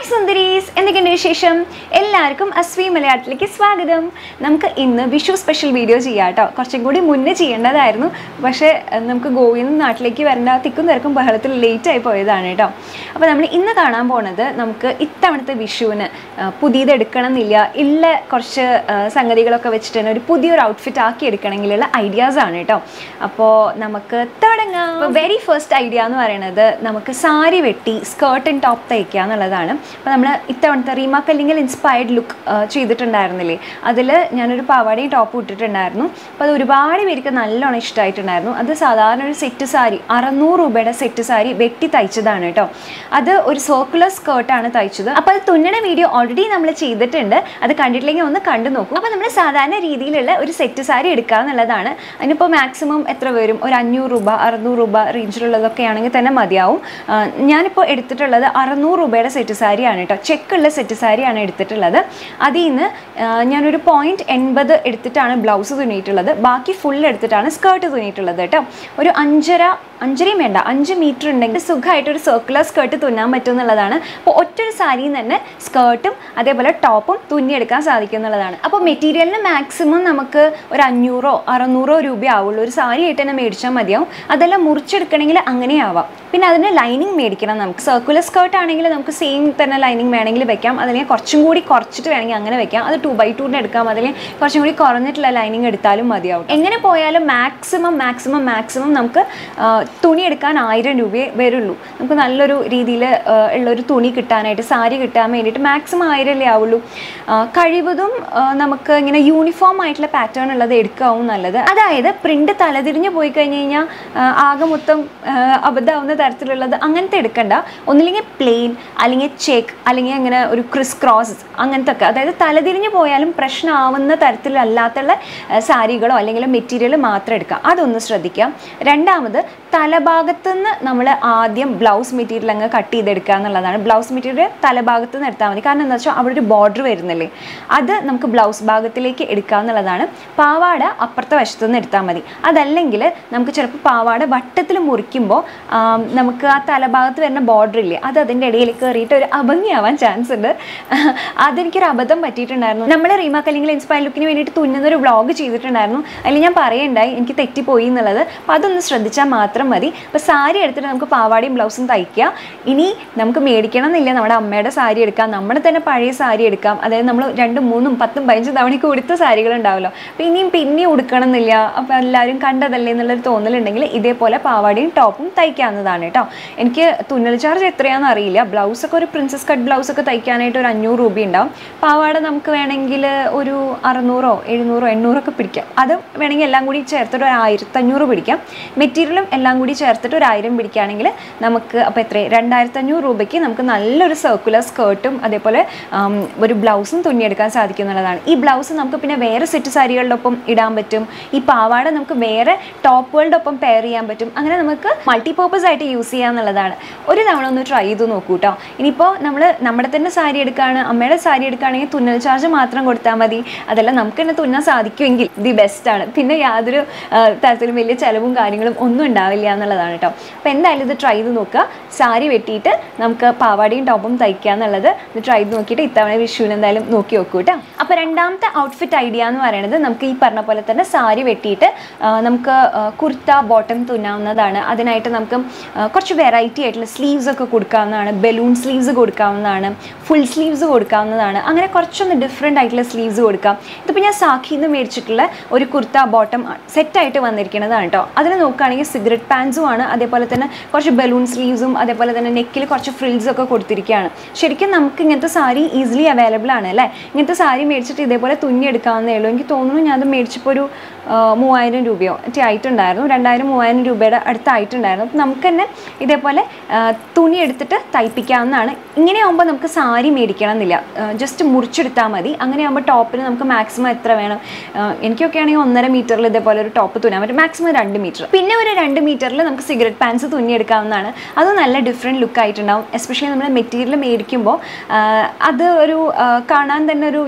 സുന്ദരീസ് എന്തൊക്കെയുണ്ട് വിശേഷം എല്ലാവർക്കും അസ്വി മലയാളത്തിലേക്ക് സ്വാഗതം നമുക്ക് ഇന്ന് വിഷു സ്പെഷ്യൽ വീഡിയോ ചെയ്യാം കേട്ടോ കുറച്ചും കൂടി മുന്നേ ചെയ്യേണ്ടതായിരുന്നു പക്ഷേ അഹ് നമുക്ക് ഗോവയിൽ നിന്ന് നാട്ടിലേക്ക് വരേണ്ട തിക്കും തിരക്കും ബഹളത്തിൽ ലേറ്റ് ആയി പോയതാണ് കേട്ടോ അപ്പോൾ നമ്മൾ ഇന്ന് കാണാൻ പോണത് നമുക്ക് ഇത്തവണത്തെ വിഷുവിന് അഹ് പുതിയത് എടുക്കണം എന്നില്ല ഉള്ള കുറച്ച് അഹ് സംഗതികളൊക്കെ വെച്ചിട്ട് തന്നെ ഒരു പുതിയൊരു ഔട്ട്ഫിറ്റ് ആക്കി എടുക്കണമെങ്കിലുള്ള ഐഡിയാസ് ആണ് കേട്ടോ അപ്പോൾ നമുക്ക് തുടങ്ങാം വെരി ഫസ്റ്റ് ഐഡിയ എന്ന് പറയുന്നത് നമുക്ക് സാരി വെട്ടി സ്കേർട്ട് ആൻഡ് ടോപ്പ് തയ്ക്കുക എന്നുള്ളതാണ് അപ്പോൾ നമ്മൾ ഇത്തവണത്തെ റീമ കല്ലിങ്ങൽ ഇൻസ്പയർഡ് ലുക്ക് ചെയ്തിട്ടുണ്ടായിരുന്നില്ലേ അതിൽ ഞാനൊരു പാവാടയും ടോപ്പ് ഇട്ടിട്ടുണ്ടായിരുന്നു അപ്പോൾ അത് ഒരുപാട് പേർക്ക് നല്ലോണം ഇഷ്ടമായിട്ടുണ്ടായിരുന്നു അത് സാധാരണ ഒരു സെറ്റ് സാരി അറുന്നൂറ് രൂപയുടെ സെറ്റ് സാരി വെട്ടി തയ്ച്ചതാണ് കേട്ടോ അത് ഒരു സർക്കുലർ സ്കേർട്ടാണ് തയ്ച്ചത് അപ്പോൾ അത് തുന്നണ വീഡിയോ ഓൾറെഡി നമ്മൾ ചെയ്തിട്ടുണ്ട് അത് കണ്ടിട്ടില്ലെങ്കിൽ ഒന്ന് കണ്ടു നോക്കൂ അപ്പോൾ നമ്മൾ സാധാരണ രീതിയിലുള്ള ഒരു സെറ്റ് സാരി എടുക്കുക എന്നുള്ളതാണ് അതിനിപ്പോൾ മാക്സിമം എത്ര വരും ഒരു അഞ്ഞൂറ് രൂപ അറുന്നൂറ് രൂപ റേഞ്ചിലുള്ളതൊക്കെ ആണെങ്കിൽ തന്നെ മതിയാവും ആ, ഞാനിപ്പോൾ എടുത്തിട്ടുള്ളത് അറുന്നൂറ് രൂപയുടെ സെറ്റ് സാരിയാണ് കേട്ടോ ചെക്കുള്ള സെറ്റ് സാരിയാണ് എടുത്തിട്ടുള്ളത് അതിൽ നിന്ന് ആ, ഞാനൊരു പോയിൻറ്റ് എൺപത് എടുത്തിട്ടാണ് ബ്ലൗസ് തുന്നിയിട്ടുള്ളത് ബാക്കി ഫുൾ എടുത്തിട്ടാണ് സ്കേർട്ട് തുന്നിയിട്ടുള്ളത് കേട്ടോ ഒരു അഞ്ചര അഞ്ചരയും വേണ്ട അഞ്ച് മീറ്റർ ഉണ്ടെങ്കിൽ സുഖമായിട്ട് ഒരു സർക്കുലർ സ്കേർട്ട് തുന്നാൻ പറ്റും എന്നുള്ളതാണ് അപ്പോൾ ഒറ്റൊരു സാരിയിൽ തന്നെ സ്കേർട്ടും അതേപോലെ ടോപ്പും തുന്നിയെടുക്കാൻ സാധിക്കും എന്നുള്ളതാണ് അപ്പോൾ മെറ്റീരിയലിന് മാക്സിമം നമുക്ക് ഒരു അഞ്ഞൂറോ അറുന്നൂറോ രൂപ ആവുള്ളൂ ഒരു സാരി ആയിട്ട് തന്നെ മേടിച്ചാൽ മതിയാവും അതെല്ലാം മുറിച്ചെടുക്കണമെങ്കിൽ അങ്ങനെ ആവാം പിന്നെ അതിന് ലൈനിങ് മേടിക്കണം നമുക്ക് സർക്കുലർ സ്കേർട്ട് ആണെങ്കിൽ നമുക്ക് സെയിം തന്നെ ലൈനിങ് വേണമെങ്കിൽ വെക്കാം അല്ലെങ്കിൽ കുറച്ചും കൂടി കുറച്ചിട്ട് വേണമെങ്കിൽ അങ്ങനെ വെക്കാം അത് ടു ബൈ ടൂറിന് എടുക്കാം അല്ലെങ്കിൽ കുറച്ചും കൂടി കുറഞ്ഞിട്ടുള്ള ലൈനിങ് എടുത്താലും മതിയാവും എങ്ങനെ പോയാലും മാക്സിമം മാക്സിമം മാക്സിമം നമുക്ക് ആ, തുണി എടുക്കാൻ ആയിരം രൂപയെ വരുള്ളൂ നമുക്ക് നല്ലൊരു രീതിയിൽ ഉള്ളൊരു തുണി കിട്ടാനായിട്ട് സാരി കിട്ടാൻ വേണ്ടിയിട്ട് മാക്സിമം ആയിരം അല്ലേ ആവുള്ളൂ ആ, കഴിവതും ആ, നമുക്ക് ഇങ്ങനെ യൂണിഫോം ആയിട്ടുള്ള പാറ്റേൺ ഉള്ളത് എടുക്കാവും നല്ലത് അതായത് പ്രിന്റ് തലതിരിഞ്ഞ് പോയി കഴിഞ്ഞ് കഴിഞ്ഞാൽ ആകെ മൊത്തം ആ, അബദ്ധമാവുന്ന തരത്തിലുള്ളത് അങ്ങനത്തെ എടുക്കണ്ട ഒന്നില്ലെങ്കിൽ പ്ലെയിൻ അല്ലെങ്കിൽ ചെക്ക് അല്ലെങ്കിൽ അങ്ങനെ ഒരു ക്രിസ് ക്രോസ് അങ്ങനത്തെ ഒക്കെ അതായത് തലതിരിഞ്ഞ് പോയാലും പ്രശ്നമാവുന്ന തരത്തിലല്ലാത്തുള്ള ആ, സാരികളോ അല്ലെങ്കിൽ മെറ്റീരിയൽ മാത്രം എടുക്കാം അതൊന്ന് ശ്രദ്ധിക്കാം രണ്ടാമത് തലഭാഗത്ത് നിന്ന് നമ്മൾ ആദ്യം ബ്ലൗസ് മെറ്റീരിയൽ അങ്ങ് കട്ട് ചെയ്തെടുക്കുക എന്നുള്ളതാണ് ബ്ലൗസ് മെറ്റീരിയൽ തലഭാഗത്ത് നിന്ന് എടുത്താൽ മതി കാരണം എന്താ വെച്ചാൽ അവിടെ ഒരു ബോർഡർ വരുന്നില്ലേ അത് നമുക്ക് ബ്ലൗസ് ഭാഗത്തിലേക്ക് എടുക്കുക എന്നുള്ളതാണ് പാവാട അപ്പുറത്തെ വശത്തു നിന്ന് എടുത്താൽ മതി അതല്ലെങ്കിൽ നമുക്ക് ചിലപ്പോൾ പാവാട വട്ടത്തിൽ മുറിക്കുമ്പോൾ ആം, നമുക്ക് ആ തലഭാഗത്ത് വരുന്ന ബോർഡർ ഇല്ലേ അത് അതിൻ്റെ ഇടയിൽ കയറിയിട്ട് ഒരു അഭംഗിയാവാൻ ചാൻസ് ഉണ്ട് അതെനിക്കൊരു അബദ്ധം പറ്റിയിട്ടുണ്ടായിരുന്നു നമ്മൾ റീമ കല്ലിങ്കിൽ ഇൻസ്പയർ ലുക്കിന് വേണ്ടിയിട്ട് തുന്നുന്ന ഒരു വ്ളോഗ് ചെയ്തിട്ടുണ്ടായിരുന്നു അതിൽ ഞാൻ പറയണ്ടായി എനിക്ക് തെറ്റിപ്പോയി എന്നുള്ളത് അപ്പോൾ അതൊന്ന് ശ്രദ്ധിച്ചാൽ മാത്രം മതി അപ്പോൾ സാരി എടുത്തിട്ട് നമുക്ക് പാവാടയും ബ്ലൗസും തയ്ക്കുക ഇനി നമുക്ക് മേടിക്കണം എന്നില്ല നമ്മുടെ അമ്മയുടെ സാരി എടുക്കാം നമ്മുടെ തന്നെ പഴയ സാരി എടുക്കാം അതായത് നമ്മൾ രണ്ടും മൂന്നും പത്തും പതിനഞ്ചും തവണയ്ക്ക് ഉടുത്ത സാരികൾ ഉണ്ടാവുമല്ലോ അപ്പോൾ ഇനിയും പിന്നെ ഉടുക്കണം എന്നില്ല അപ്പോൾ എല്ലാവരും കണ്ടതല്ലേ എന്നുള്ളൊരു തോന്നലുണ്ടെങ്കിൽ ഇതേപോലെ പാവാടയും ടോപ്പും തയ്ക്കാവുന്നതാണ് കേട്ടോ എനിക്ക് തുന്നൽ ചാർജ് എത്രയാണെന്ന് അറിയില്ല ബ്ലൗസൊക്കെ ഒരു പ്രിൻസസ് കട്ട് ബ്ലൗസൊക്കെ തയ്ക്കാനായിട്ട് ഒരു അഞ്ഞൂറ് രൂപ ഉണ്ടാവും പാവാട നമുക്ക് വേണമെങ്കിൽ ഒരു അറുന്നൂറോ എഴുന്നൂറോ എണ്ണൂറൊക്കെ പിടിക്കാം അത് വേണമെങ്കിൽ എല്ലാം കൂടി ചേർത്തിട്ട് ഒരു ആയിരത്തഞ്ഞൂറ് പിടിക്കാം മെറ്റീരിയലും എല്ലാം കൂടി ചേർത്തിട്ട് ഒരു ആയിരം പിടിക്കുകയാണെങ്കിൽ നമുക്ക് അപ്പോൾ എത്ര രണ്ടായിരത്തഞ്ഞൂറ് രൂപയ്ക്ക് നമുക്ക് നല്ലൊരു സർക്കുലർ സ്കേർട്ടും അതേപോലെ ആം, ഒരു ബ്ലൗസും തുന്നിയെടുക്കാൻ സാധിക്കും എന്നുള്ളതാണ് ഈ ബ്ലൗസ് നമുക്ക് പിന്നെ വേറെ സെറ്റ് സാരികളുടെ ഒപ്പം ഇടാൻ പറ്റും ഈ പാവാട നമുക്ക് വേറെ ടോപ്പുകളുടെ ഒപ്പം പെയർ ചെയ്യാൻ പറ്റും അങ്ങനെ നമുക്ക് മൾട്ടി പർപ്പസ് ആയിട്ട് യൂസ് ചെയ്യാം എന്നുള്ളതാണ് ഒരു തവണ ഒന്ന് ട്രൈ ചെയ്ത് നോക്കൂ കേട്ടോ ഇനിയിപ്പോൾ നമ്മൾ നമ്മുടെ തന്നെ സാരി എടുക്കുകയാണ് അമ്മയുടെ സാരി എടുക്കുകയാണെങ്കിൽ തുന്നൽ ചാർജ് മാത്രം കൊടുത്താൽ മതി അതല്ല നമുക്ക് തന്നെ തുന്നാൻ സാധിക്കുമെങ്കിൽ ദി ബെസ്റ്റ് ആണ് പിന്നെ യാതൊരു ആ, തരത്തിലും വലിയ ചിലവും കാര്യങ്ങളും ഒന്നും ഉണ്ടാവില്ല എന്നുള്ളതാണ് കേട്ടോ അപ്പോൾ എന്തായാലും ഇത് ട്രൈ ചെയ്ത് നോക്കുക സാരി വെട്ടിയിട്ട് നമുക്ക് പാവാടയും ടോപ്പും തയ്ക്കുക എന്നുള്ളത് ഇത് ട്രൈ ചെയ്ത് നോക്കിയിട്ട് ഇത്തവണ വിഷുവിന് എന്തായാലും നോക്കി നോക്കൂ കേട്ടോ അപ്പോൾ രണ്ടാമത്തെ ഔട്ട്ഫിറ്റ് ഐഡിയ എന്ന് പറയുന്നത് നമുക്ക് ഈ പറഞ്ഞ പോലെ തന്നെ സാരി വെട്ടിയിട്ട് ആ, നമുക്ക് ആ, കുർത്ത ബോട്ടം തുന്നാവുന്നതാണ് അതിനായിട്ട് നമുക്ക് ആ, കുറച്ച് വെറൈറ്റി ആയിട്ടുള്ള സ്ലീവ്സ് ഒക്കെ കൊടുക്കാവുന്നതാണ് ബലൂൺ സ്ലീവ്സ് കൊടുക്കാവുന്നതാണ് ഫുൾ സ്ലീവ്സ് കൊടുക്കാവുന്നതാണ് അങ്ങനെ കുറച്ചൊന്ന് ഡിഫറെൻ്റ് ആയിട്ടുള്ള സ്ലീവ്സ് കൊടുക്കാം ഇതിപ്പോൾ ഞാൻ സാഖിയിൽ നിന്ന് മേടിച്ചിട്ടുള്ള ഒരു കുർത്ത ബോട്ടം സെറ്റായിട്ട് വന്നിരിക്കുന്നതാണ് കേട്ടോ അതിൽ നോക്കുകയാണെങ്കിൽ സിഗരറ്റ് പാൻസും ആണ് അതേപോലെ തന്നെ കുറച്ച് ബലൂൺ സ്ലീവ്സും അതേപോലെ തന്നെ നെക്കിൽ കുറച്ച് ഫ്രിൽസ് ഒക്കെ കൊടുത്തിരിക്കുകയാണ് ശരിക്കും നമുക്ക് ഇങ്ങനത്തെ സാരി ഈസിലി അവൈലബിൾ ആണ് അല്ലേ ഇങ്ങനത്തെ സാരി മേടിച്ചിട്ട് ഇതേപോലെ തുന്നി എടുക്കാവുന്നേ ഉള്ളൂ എനിക്ക് തോന്നുന്നു ഞാൻ അത് മേടിച്ചപ്പോൾ ഒരു ആ, മൂവായിരം രൂപയോ മറ്റേ ആയിട്ടുണ്ടായിരുന്നു രണ്ടായിരം മൂവായിരം രൂപയുടെ അടുത്തായിട്ടുണ്ടായിരുന്നു അപ്പം നമുക്ക് തന്നെ ഇതേപോലെ ആ, തുണി എടുത്തിട്ട് തയ്പ്പിക്കാവുന്നതാണ് ഇങ്ങനെയാകുമ്പോൾ നമുക്ക് സാരി മേടിക്കണം എന്നില്ല ജസ്റ്റ് മുറിച്ചെടുത്താൽ മതി അങ്ങനെയാകുമ്പോൾ ടോപ്പിന് നമുക്ക് മാക്സിമം എത്ര വേണം ആ, എനിക്കൊക്കെ ആണെങ്കിൽ ഒന്നര മീറ്ററിൽ ഇതേപോലെ ഒരു ടോപ്പ് തുന്നാൻ പറ്റും മാക്സിമം രണ്ട് മീറ്റർ പിന്നെ ഒരു രണ്ട് മീറ്ററിൽ നമുക്ക് സിഗരറ്റ് പാൻസ് തുന്നിയെടുക്കാവുന്നതാണ് അത് നല്ല ഡിഫറെൻറ്റ് ലുക്ക് ആയിട്ടുണ്ടാവും എസ്പെഷ്യലി നമ്മൾ മെറ്റീരിയൽ മേടിക്കുമ്പോൾ ആ, അത് ഒരു ആ, കാണാൻ തന്നെ ഒരു യുണീക്നെസ്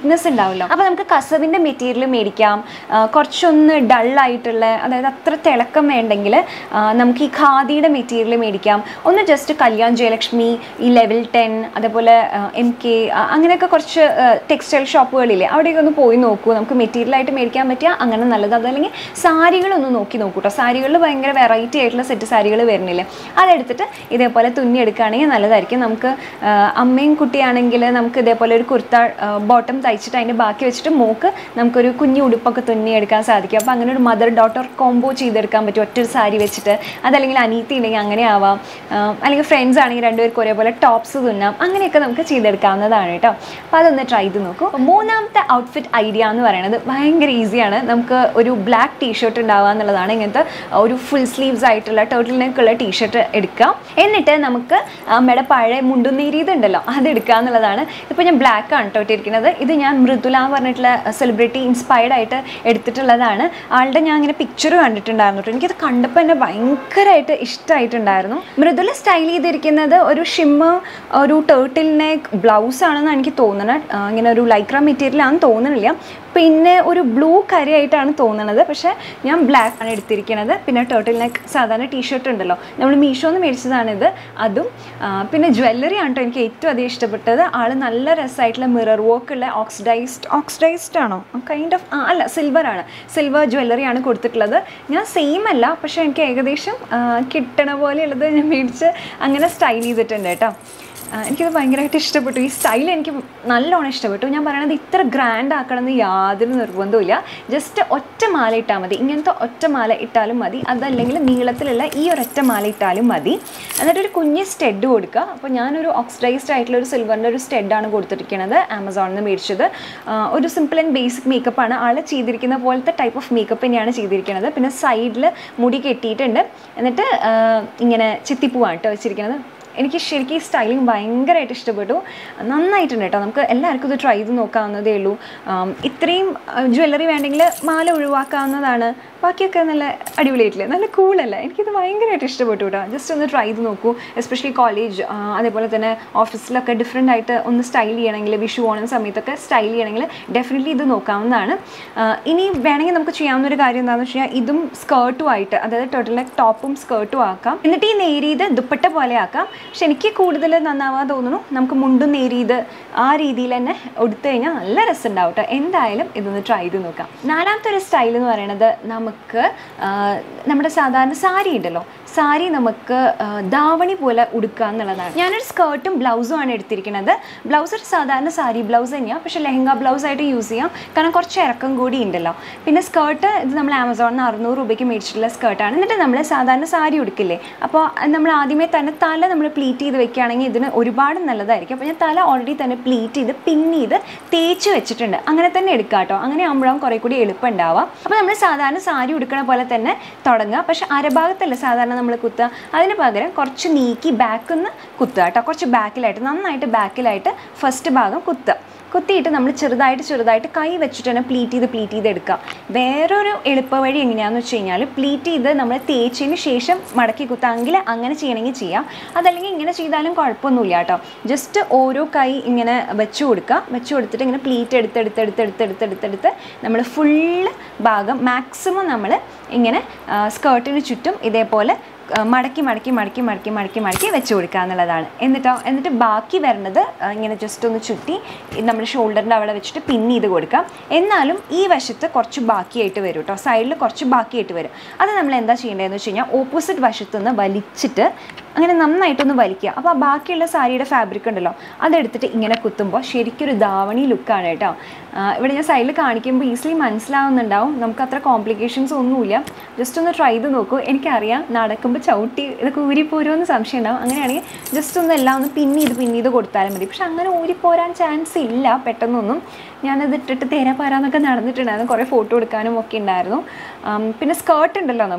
തിക്നെസ് ഉണ്ടാവില്ല അപ്പോൾ നമുക്ക് കസവിൻ്റെ മെറ്റീരിയൽ മേടിക്കാം ആ, കുറച്ചൊന്ന് ഡള്ളായിട്ടുള്ള അതായത് അത്ര തിളക്കം വേണ്ടെങ്കിൽ ആ, നമുക്ക് ഈ ഖാദിയുടെ മെറ്റീരിയൽ മേടിക്കാം ഒന്ന് ജസ്റ്റ് കല്യാൺ ജയലക്ഷ്മി ഈ ലെവൽ ടെൻ അതേപോലെ എം കെ അങ്ങനെയൊക്കെ കുറച്ച് ടെക്സ്റ്റൈൽ ഷോപ്പുകളില്ലേ അവിടെയൊക്കെ ഒന്ന് പോയി നോക്കൂ നമുക്ക് മെറ്റീരിയലായിട്ട് മേടിക്കാൻ പറ്റിയ അങ്ങനെ നല്ലത് അതല്ലെങ്കിൽ സാരികളൊന്ന് നോക്കി നോക്കൂ കേട്ടോ സാരികളിൽ ഭയങ്കര വെറൈറ്റി ആയിട്ടുള്ള സെറ്റ് സാരികൾ വരുന്നില്ലേ അതെടുത്തിട്ട് ഇതേപോലെ തുന്നി എടുക്കുകയാണെങ്കിൽ നല്ലതായിരിക്കും നമുക്ക് ആ, അമ്മയും കുട്ടിയാണെങ്കിൽ നമുക്ക് ഇതേപോലെ ഒരു കുർത്ത ബോട്ടം തയ്ച്ചിട്ട് അതിൻ്റെ ബാക്കി വെച്ചിട്ട് മോക്ക് നമുക്കൊരു കുഞ്ഞു ഉടുപ്പൊക്കെ തുന്നി എടുക്കാൻ സാധിക്കും അപ്പോൾ അങ്ങനെ ഒരു മദർ ഡോട്ടർ കോംബോ ചെയ്തെടുക്കാൻ പറ്റും ഒറ്റൊരു സാരി വെച്ചിട്ട് അതല്ലെങ്കിൽ അനീത്തി ഉണ്ടെങ്കിൽ അങ്ങനെ ആവാം ആ, അല്ലെങ്കിൽ ഫ്രണ്ട്സ് ആണെങ്കിൽ രണ്ടുപേർക്ക് ഒരേപോലെ ടോപ്സ് തുന്നാം അങ്ങനെയൊക്കെ നമുക്ക് ചെയ്തെടുക്കാവുന്നതാണ് കേട്ടോ അപ്പോൾ അതൊന്ന് ട്രൈ ചെയ്ത് നോക്കൂ അപ്പോൾ മൂന്നാമത്തെ ഔട്ട്ഫിറ്റ് ഐഡിയ എന്ന് പറയുന്നത് ഭയങ്കര ഈസിയാണ് നമുക്ക് ഒരു ബ്ലാക്ക് ടീഷർട്ട് ഉണ്ടാവുക എന്നുള്ളതാണ് ഇങ്ങനത്തെ ഒരു ഫുൾ സ്ലീവ്സ് ആയിട്ടുള്ള ടോട്ടിൽ നെക്കുള്ള ടീഷർട്ട് എടുക്കാം എന്നിട്ട് നമുക്ക് അമ്മയുടെ പഴയ മുണ്ടുന്നേരിയത് ഉണ്ടല്ലോ അത് എടുക്കുക എന്നുള്ളതാണ് ഇപ്പോൾ ഞാൻ ബ്ലാക്ക് ആണ് കേട്ടോ ഇട്ടിരിക്കുന്നത് ഇത് ഞാൻ മൃദുല എന്ന് പറഞ്ഞിട്ടുള്ള സെലിബ്രിറ്റി ഇൻസ്പയർഡ് ആയിട്ട് എടുത്തിട്ടുള്ളതാണ് ആളുടെ ഞാൻ ഇങ്ങനെ പിക്ചർ കണ്ടിട്ടുണ്ടായിരുന്നു കേട്ടോ എനിക്കത് കണ്ടപ്പോൾ എന്നെ ഭയങ്കരമായിട്ട് ഇഷ്ടമായിട്ടുണ്ടായിരുന്നു മൃദുല സ്റ്റൈൽ ചെയ്തിരിക്കുന്നത് ഒരു ഷിമ്മ് ഒരു ടേർട്ടിൽ നെക്ക് ബ്ലൗസ് ആണെന്ന് എനിക്ക് തോന്നുന്നത് ആ, ഇങ്ങനെ ഒരു ലൈക്ര മെറ്റീരിയൽ ആണെന്ന് തോന്നുന്നില്ല പിന്നെ ഒരു ബ്ലൂ കരയായിട്ടാണ് തോന്നുന്നത് പക്ഷേ ഞാൻ ബ്ലാക്ക് ആണ് എടുത്തിരിക്കുന്നത് പിന്നെ ടേർട്ടിൽ നെക്ക് സാധാരണ ടീഷർട്ട് ഉണ്ടല്ലോ നമ്മൾ മീഷോന്ന് മേടിച്ചതാണിത് അതും ആ, പിന്നെ ജ്വല്ലറി ആണ് കേട്ടോ എനിക്ക് ഏറ്റവും അധികം ഇഷ്ടപ്പെട്ടത് ആൾ നല്ല രസമായിട്ടുള്ള മിറർ വർക്ക് ഉള്ള ഓക്സിഡൈസ്ഡ് ഓക്സിഡൈസ്ഡ് ആണോ കൈൻഡ് ഓഫ് ആ അല്ല സിൽവർ ആണ് സിൽവർ ജ്വല്ലറി ആണ് കൊടുത്തിട്ടുള്ളത് ഞാൻ സെയിം അല്ല പക്ഷേ എനിക്ക് ഏകദേശം ആ, കിട്ടണ പോലെയുള്ളത് ഞാൻ മേടിച്ച് അങ്ങനെ സ്റ്റൈൽ ചെയ്തിട്ടുണ്ട് കേട്ടോ ആ, എനിക്കത് ഭയങ്കരമായിട്ട് ഇഷ്ടപ്പെട്ടു ഈ സ്റ്റൈൽ എനിക്ക് നല്ലോണം ഇഷ്ടപ്പെട്ടു ഞാൻ പറയണത് ഇത്ര ഗ്രാൻഡ് ആക്കണമെന്ന് യാതൊരു നിർബന്ധവുമില്ല ജസ്റ്റ് ഒറ്റ മാല ഇട്ടാൽ മതി ഇങ്ങനത്തെ ഒറ്റ മാല ഇട്ടാലും മതി അതല്ലെങ്കിൽ നീളത്തിലുള്ള ഈ ഒരൊറ്റ മാല ഇട്ടാലും മതി എന്നിട്ട് ഒരു കുഞ്ഞ് സ്റ്റെഡ് കൊടുക്കുക അപ്പോൾ ഞാനൊരു ഓക്സിഡൈസ്ഡ് ആയിട്ടുള്ള ഒരു സിൽവറിൻ്റെ ഒരു സ്റ്റെഡാണ് കൊടുത്തിരിക്കുന്നത് ആമസോണിൽ നിന്ന് മേടിച്ചത് ആ, ഒരു സിമ്പിൾ ആൻഡ് ബേസിക് മേക്കപ്പാണ് ആൾ ചെയ്തിരിക്കുന്ന പോലത്തെ ടൈപ്പ് ഓഫ് മേക്കപ്പ് തന്നെയാണ് ചെയ്തിരിക്കുന്നത് പിന്നെ സൈഡിൽ മുടി കെട്ടിയിട്ടുണ്ട് എന്നിട്ട് ആ, ഇങ്ങനെ ചിത്തിപ്പൂവാണ് കേട്ടോ വെച്ചിരിക്കുന്നത് എനിക്ക് ശരിക്കും ഈ സ്റ്റൈലിംഗ് ഭയങ്കരമായിട്ട് ഇഷ്ടപ്പെട്ടു നന്നായിട്ടുണ്ട് കേട്ടോ നമുക്ക് എല്ലാവർക്കും ഇത് ട്രൈ ചെയ്ത് നോക്കാവുന്നതേ ഉള്ളൂ ആം, ഇത്രയും ജ്വല്ലറി വേണ്ടെങ്കിൽ മാല ഒഴിവാക്കാവുന്നതാണ് ബാക്കിയൊക്കെ നല്ല അടിപൊളിയായിട്ടില്ലേ നല്ല കൂളല്ലേ എനിക്കിത് ഭയങ്കരമായിട്ട് ഇഷ്ടപ്പെട്ടു കേട്ടോ ജസ്റ്റ് ഒന്ന് ട്രൈ ചെയ്ത് നോക്കൂ എസ്പെഷ്യലി കോളേജ് അതേപോലെ തന്നെ ഓഫീസിലൊക്കെ ഡിഫറെൻ്റ് ആയിട്ട് ഒന്ന് സ്റ്റൈൽ ചെയ്യണമെങ്കിൽ വിഷു ഓണം സമയത്തൊക്കെ സ്റ്റൈൽ ചെയ്യണമെങ്കിൽ ഡെഫിനറ്റ്ലി ഇത് നോക്കാവുന്നതാണ് ആ, ഇനി വേണമെങ്കിൽ നമുക്ക് ചെയ്യാവുന്ന ഒരു കാര്യം എന്താണെന്ന് വെച്ച് കഴിഞ്ഞാൽ ഇതും സ്കേർട്ടും ആയിട്ട് അതായത് ടോട്ടൽ ടോപ്പും സ്കേർട്ടും ആക്കാം എന്നിട്ട് ഈ നേരിയത് ദുപ്പട്ട പോലെ ആക്കാം പക്ഷെ എനിക്ക് കൂടുതൽ നന്നാവാൻ തോന്നുന്നു നമുക്ക് മുണ്ടും നേരിയത് ആ രീതിയിൽ തന്നെ എടുത്തു കഴിഞ്ഞാൽ നല്ല രസം ഉണ്ടാവും കേട്ടോ എന്തായാലും ഇതൊന്ന് ട്രൈ ചെയ്ത് നോക്കാം നാലാമത്തെ ഒരു സ്റ്റൈൽ എന്ന് പറയുന്നത് നമുക്ക് ആ, നമ്മുടെ സാധാരണ സാരി ഉണ്ടല്ലോ സാരി നമുക്ക് ആ, ധാവണി പോലെ ഉടുക്കുക എന്നുള്ളതാണ് ഞാനൊരു സ്കേർട്ടും ബ്ലൗസും ആണ് എടുത്തിരിക്കുന്നത് ബ്ലൗസ് ഒരു സാധാരണ സാരി ബ്ലൗസ് തന്നെയാണ് പക്ഷേ ലെഹങ്ക ബ്ലൗസ് ആയിട്ട് യൂസ് ചെയ്യാം കാരണം കുറച്ച് ഇറക്കം കൂടി ഉണ്ടല്ലോ പിന്നെ സ്കേർട്ട് ഇത് നമ്മൾ ആമസോണിൽ നിന്ന് അറുന്നൂറ് രൂപയ്ക്ക് മേടിച്ചിട്ടുള്ള സ്കേർട്ടാണ് എന്നിട്ട് നമ്മൾ സാധാരണ സാരി ഉടുക്കില്ലേ അപ്പോൾ നമ്മൾ ആദ്യമേ തന്നെ തല നമ്മൾ പ്ലീറ്റ് ചെയ്ത് വെക്കുകയാണെങ്കിൽ ഇതിന് ഒരുപാട് നല്ലതായിരിക്കും അപ്പോൾ ഞാൻ തല ഓൾറെഡി തന്നെ പ്ലീറ്റ് ചെയ്ത് പിൻ ചെയ്ത് തേച്ച് വെച്ചിട്ടുണ്ട് അങ്ങനെ തന്നെ എടുക്കുക കേട്ടോ അങ്ങനെ ആകുമ്പോഴാകും കുറേ കൂടി എളുപ്പം ഉണ്ടാവുക അപ്പോൾ നമ്മൾ സാധാരണ സാരി ഉടുക്കണ പോലെ തന്നെ തുടങ്ങുക പക്ഷെ അരഭാഗത്തല്ല സാധാരണ നമ്മൾ കുത്തുക അതിന് പകരം കുറച്ച് നീക്കി ബാക്കിൽ നിന്ന് കുത്തുക കേട്ടോ കുറച്ച് ബാക്കിലായിട്ട് നന്നായിട്ട് ബാക്കിലായിട്ട് ഫസ്റ്റ് ഭാഗം കുത്തുക കുത്തിയിട്ട് നമ്മൾ ചെറുതായിട്ട് ചെറുതായിട്ട് കൈ വെച്ചിട്ട് തന്നെ പ്ലീറ്റ് ചെയ്ത് പ്ലീറ്റ് ചെയ്ത് എടുക്കുക വേറൊരു എളുപ്പ വഴി എങ്ങനെയാണെന്ന് വെച്ച് കഴിഞ്ഞാൽ പ്ലീറ്റ് ചെയ്ത് നമ്മൾ തേച്ചതിന് ശേഷം മടക്കി കുത്താമെങ്കിൽ അങ്ങനെ ചെയ്യണമെങ്കിൽ ചെയ്യാം അതല്ലെങ്കിൽ ഇങ്ങനെ ചെയ്താലും കുഴപ്പമൊന്നുമില്ല കേട്ടോ ജസ്റ്റ് ഓരോ കൈ ഇങ്ങനെ വെച്ച് കൊടുക്കുക വെച്ച് കൊടുത്തിട്ട് ഇങ്ങനെ പ്ലീറ്റ് എടുത്ത് എടുത്ത് എടുത്ത് എടുത്ത് എടുത്ത് എടുത്ത് എടുത്ത് നമ്മൾ ഫുള്ള് ഭാഗം മാക്സിമം നമ്മൾ ഇങ്ങനെ സ്കേർട്ടിന് ചുറ്റും ഇതേപോലെ ആ, മടക്കി മടക്കി മടക്കി മടക്കി മടക്കി മടക്കി വെച്ച് കൊടുക്കുക എന്നുള്ളതാണ് എന്നിട്ടോ എന്നിട്ട് ബാക്കി വരുന്നത് ആ, ഇങ്ങനെ ജസ്റ്റ് ഒന്ന് ചുറ്റി നമ്മൾ ഷോൾഡറിൻ്റെ അവിടെ വെച്ചിട്ട് പിൻ ചെയ്ത് കൊടുക്കാം എന്നാലും ഈ വശത്ത് കുറച്ച് ബാക്കിയായിട്ട് വരും കേട്ടോ സൈഡിൽ കുറച്ച് ബാക്കിയായിട്ട് വരും അത് നമ്മൾ എന്താ ചെയ്യേണ്ടതെന്ന് വെച്ച് കഴിഞ്ഞാൽ ഓപ്പോസിറ്റ് വശത്ത് നിന്ന് വലിച്ചിട്ട് അങ്ങനെ നന്നായിട്ടൊന്ന് വലിക്കുക അപ്പോൾ ആ ബാക്കിയുള്ള സാരിയുടെ ഫാബ്രിക് ഉണ്ടല്ലോ അതെടുത്തിട്ട് ഇങ്ങനെ കുത്തുമ്പോൾ ശരിക്കും ഒരു ധാവണി ലുക്കാണ് കേട്ടോ ആ, ഇവിടെ ഞാൻ സൈഡിൽ കാണിക്കുമ്പോൾ ഈസിലി മനസ്സിലാവുന്നുണ്ടാവും നമുക്ക് അത്ര കോംപ്ലിക്കേഷൻസ് ഒന്നുമില്ല ജസ്റ്റ് ഒന്ന് ട്രൈ ചെയ്ത് നോക്കൂ എനിക്കറിയാം നടക്കുമ്പോൾ ചവിട്ടി ഇതൊക്കെ ഊരിപ്പോരുമെന്ന് സംശയം ഉണ്ടാവും അങ്ങനെയാണെങ്കിൽ ജസ്റ്റ് ഒന്ന് എല്ലാം ഒന്ന് പിൻ ചെയ്ത് പിൻ ചെയ്ത് കൊടുത്താലും മതി പക്ഷെ അങ്ങനെ ഊരിപ്പോരാൻ ചാൻസ് ഇല്ല പെട്ടെന്നൊന്നും ഞാനത് ഇട്ടിട്ട് തേരാ പാരാന്നൊക്കെ നടന്നിട്ടുണ്ടായിരുന്നു കുറേ ഫോട്ടോ എടുക്കാനും ഒക്കെ ഉണ്ടായിരുന്നു ആം, പിന്നെ സ്കേർട്ട് ഉണ്ടല്ലോ നമുക്ക്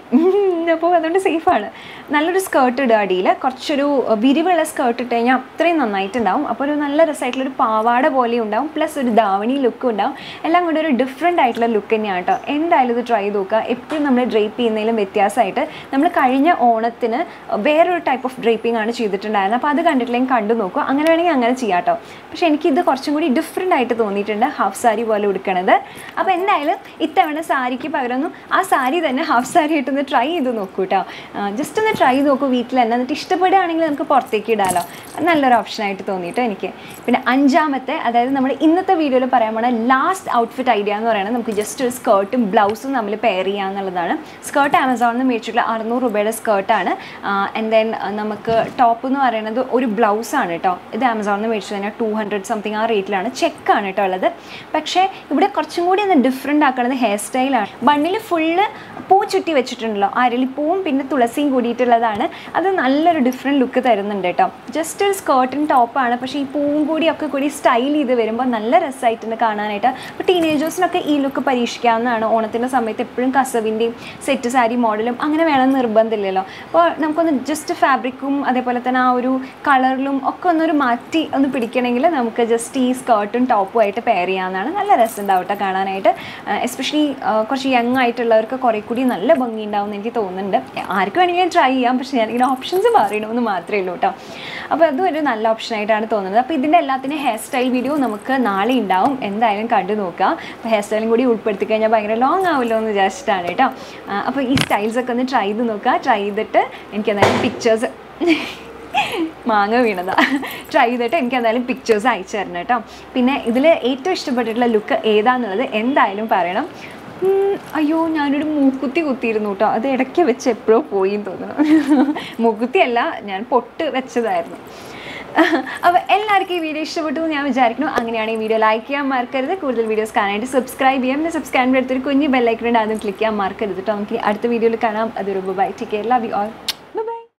അപ്പോൾ അതുകൊണ്ട് സേഫാണ് നല്ലൊരു സ്കേർട്ട് ഇടുക അടിയിൽ കുറച്ചൊരു അഹ്, വിരിവുള്ള സ്കേർട്ട് ഇട്ട് കഴിഞ്ഞാൽ അത്രയും നന്നായിട്ടുണ്ടാവും അപ്പോൾ ഒരു നല്ല രസമായിട്ടുള്ളൊരു പാവാട പോലെ ഉണ്ടാവും പ്ലസ് ഒരു ധാവണി ലുക്കും ഉണ്ടാവും എല്ലാം കൂടി ഒരു ഡിഫറെൻ്റ് ആയിട്ടുള്ള ലുക്ക് തന്നെയാണ് കേട്ടോ എന്തായാലും ഇത് ട്രൈ ചെയ്ത് നോക്കുക എപ്പോഴും നമ്മൾ ഡ്രേപ്പ് ചെയ്യുന്നതിലും വ്യത്യാസമായിട്ട് നമ്മൾ കഴിഞ്ഞ ഓണത്തിന് വേറൊരു ടൈപ്പ് ഓഫ് ഡ്രേപ്പിംഗ് ആണ് ചെയ്തിട്ടുണ്ടായിരുന്നത് അപ്പോൾ അത് കണ്ടിട്ടില്ലെങ്കിൽ കണ്ടു നോക്കുക അങ്ങനെ വേണമെങ്കിൽ അങ്ങനെ ചെയ്യാം കേട്ടോ പക്ഷേ എനിക്കിത് കുറച്ചും കൂടി ഡിഫറെൻ്റ് ആയിട്ട് തോന്നിയിട്ടുണ്ട് ഹാഫ് സാരി പോലെ ഉടുക്കണത് അപ്പോൾ എന്തായാലും ഇത്തവണ സാരിക്ക് പകരമൊന്നും ആ സാരി തന്നെ ഹാഫ് സാരി ആയിട്ടൊന്ന് ട്രൈ ചെയ്ത് നോക്കൂ കേട്ടോ ജസ്റ്റ് ഒന്ന് ട്രൈ ചെയ്ത് നോക്കൂ വീട്ടിൽ തന്നെ എന്നിട്ട് ഇഷ്ടപ്പെടുകയാണെങ്കിൽ നമുക്ക് പുറത്തേക്ക് ഇടാമല്ലോ അത് നല്ലൊരു ഓപ്ഷനായിട്ട് തോന്നിയിട്ടോ എനിക്ക് പിന്നെ അഞ്ചാമത്തെ അതായത് നമ്മുടെ ഇന്നത്തെ വീഡിയോയിൽ പറയാൻ പോണ ലാസ്റ്റ് ഔട്ട്ഫിറ്റ് ഐഡിയ എന്ന് പറയുന്നത് നമുക്ക് ജസ്റ്റ് ഒരു സ്കേർട്ടും ബ്ലൗസും നമ്മൾ പെയർ ചെയ്യുക എന്നുള്ളതാണ് സ്കേർട്ട് ആമസോണിൽ നിന്ന് മേടിച്ചിട്ടുള്ള അറുന്നൂറ് രൂപയുടെ സ്കേർട്ടാണ് ആൻഡ് ദെൻ നമുക്ക് ടോപ്പ് എന്ന് പറയുന്നത് ഒരു ബ്ലൗസാണ് കേട്ടോ ഇത് ആമസോണിൽ നിന്ന് മേടിച്ചു കഴിഞ്ഞാൽ ടു ഹൺഡ്രഡ് സംതിങ് ആ റേറ്റിലാണ് ചെക്കാണ് കേട്ടോ ഉള്ളത് പക്ഷേ ഇവിടെ കുറച്ചും കൂടി ഒന്ന് ഡിഫറെൻ്റ് ആക്കുന്നത് ഹെയർ സ്റ്റൈലാണ് ബണ്ണിൽ ഫുള്ള് പൂ ചുറ്റി വെച്ചിട്ടുണ്ടല്ലോ അരളിപ്പൂവും പിന്നെ തുളസിയും കൂടിയിട്ടുള്ളതാണ് അത് നല്ലൊരു ഡിഫറെൻറ്റ് ലുക്ക് തരുന്നുണ്ട് കേട്ടോ ജസ്റ്റ് ഒരു സ്കേർട്ടും ടോപ്പാണ് പക്ഷേ ഈ പൂവും കൂടി ഒക്കെ കൂടി സ്റ്റൈൽ ചെയ്ത് വരുമ്പോൾ നല്ല രസമായിട്ടുണ്ട് കാണാനായിട്ട് അപ്പോൾ ടീനേജേഴ്സിനൊക്കെ ഈ ലുക്ക് പരീക്ഷിക്കാവുന്നതാണ് ഓണത്തിൻ്റെ സമയത്ത് എപ്പോഴും കസവിൻ്റെയും സെറ്റ് സാരി മോഡലും അങ്ങനെ വേണം നിർബന്ധമില്ലല്ലോ അപ്പോൾ നമുക്കൊന്ന് ജസ്റ്റ് ഫാബ്രിക്കും അതേപോലെ തന്നെ ആ ഒരു കളറിലും ഒക്കെ ഒന്നൊരു മാറ്റി ഒന്ന് പിടിക്കണമെങ്കിൽ നമുക്ക് ജസ്റ്റ് ഈ സ്കേർട്ടും ടോപ്പും ആയിട്ട് പെയർ ചെയ്യാവുന്നതാണ് നല്ല രസം ഉണ്ടാവും കേട്ടോ കാണാനായിട്ട് എസ്പെഷ്യലി കുറച്ച് യങ് ആയിട്ടുള്ളവർക്ക് കുറേ കൂടി നല്ല ഭംഗി ഉണ്ടാവും എന്ന് എനിക്ക് തോന്നുന്നുണ്ട് ആർക്ക് വേണമെങ്കിലും ട്രൈ ചെയ്യാം പക്ഷേ ഞാനിങ്ങനെ ഓപ്ഷൻസ് പറയണമെന്ന് മാത്രമേ ഉള്ളൂ കേട്ടോ അപ്പോൾ അതും ഒരു നല്ല ഓപ്ഷനായിട്ടാണ് തോന്നുന്നത് അപ്പോൾ ഇതിൻ്റെ എല്ലാത്തിൻ്റെ ഹെയർ സ്റ്റൈൽ വീഡിയോ നമുക്ക് നാളെ ഉണ്ടാവും എന്തായാലും കണ്ടു നോക്കുക അപ്പോൾ ഹെയർ സ്റ്റൈലും കൂടി ഉൾപ്പെടുത്തി കഴിഞ്ഞാൽ ഭയങ്കര ലോങ് ആവുമല്ലോ എന്ന് വിചാരിച്ചിട്ടാണ് കേട്ടോ ആ, അപ്പോൾ ഈ സ്റ്റൈൽസ് ഒക്കെ ഒന്ന് ട്രൈ ചെയ്ത് നോക്കുക ട്രൈ ചെയ്തിട്ട് എനിക്ക് എന്തായാലും പിക്ചേഴ്സ് മാങ്ങ വീണതാ ട്രൈ ചെയ്തിട്ട് എനിക്ക് എന്തായാലും പിക്ചേഴ്സ് അയച്ചു തരണം കേട്ടോ പിന്നെ ഇതിൽ ഏറ്റവും ഇഷ്ടപ്പെട്ടിട്ടുള്ള ലുക്ക് ഏതാന്നുള്ളത് എന്തായാലും പറയണം ഉം, അയ്യോ ഞാനൊരു മൂക്കുത്തി കുത്തിയിരുന്നു കേട്ടോ അത് ഇടയ്ക്ക് വെച്ച് എപ്പോഴോ പോയി എന്ന് തോന്നുന്നു മൂക്കുത്തിയല്ല ഞാൻ പൊട്ട് വെച്ചതായിരുന്നു അപ്പോൾ എല്ലാവർക്കും ഈ വീഡിയോ ഇഷ്ടപ്പെട്ടു എന്ന് ഞാൻ വിചാരിക്കുന്നു അങ്ങനെയാണ് ഈ വീഡിയോ ലൈക്ക് ചെയ്യാൻ മറക്കരുത് കൂടുതൽ വീഡിയോസ് കാണാനായിട്ട് സബ്സ്ക്രൈബ് ചെയ്യാം പിന്നെ സബ്സ്ക്രൈബ് എടുത്തൊരു കുഞ്ഞ് ബെല്ലൈക്കൺ ഉണ്ട് അതും ക്ലിക്ക് ചെയ്യാൻ മറക്കരുത് കേട്ടോ നമുക്ക് അടുത്ത വീഡിയോയിൽ കാണാം അതൊരു bye take care love you all